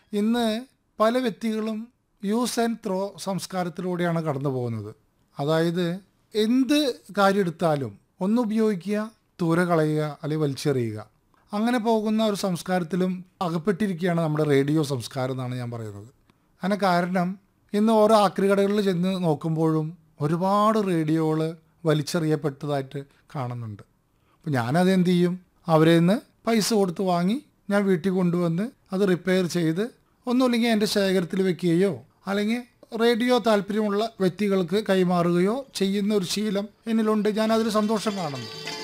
ഇന്ന് പല വ്യക്തികളും യൂസ് ആൻഡ് ത്രോ സംസ്കാരത്തിലൂടെയാണ് കടന്നു പോകുന്നത് അതായത് എന്ത് കാര്യം എടുത്താലും ഒന്ന് ഉപയോഗിക്കുക തൂര കളയുക അല്ലെങ്കിൽ വലിച്ചെറിയുക അങ്ങനെ പോകുന്ന ഒരു സംസ്കാരത്തിലും അകപ്പെട്ടിരിക്കുകയാണ് നമ്മുടെ റേഡിയോ സംസ്കാരം എന്നാണ് ഞാൻ പറയുന്നത് അതിന് കാരണം ഇന്ന് ഓരോ ആക്രികടകളിൽ ചെന്ന് നോക്കുമ്പോഴും ഒരുപാട് റേഡിയോകൾ വലിച്ചെറിയപ്പെട്ടതായിട്ട് കാണുന്നുണ്ട് അപ്പോൾ ഞാനത് എന്ത് ചെയ്യും അവരിൽ നിന്ന് പൈസ കൊടുത്ത് വാങ്ങി ഞാൻ വീട്ടിൽ കൊണ്ടുവന്ന് അത് റിപ്പയർ ചെയ്ത് ഒന്നുമില്ലെങ്കിൽ എൻ്റെ ശേഖരത്തിൽ വെക്കുകയോ അല്ലെങ്കിൽ റേഡിയോ താല്പര്യമുള്ള വ്യക്തികൾക്ക് കൈമാറുകയോ ചെയ്യുന്ന ഒരു ശീലം എന്നിലുണ്ട് ഞാൻ അതിൽ സന്തോഷം കാണുന്നു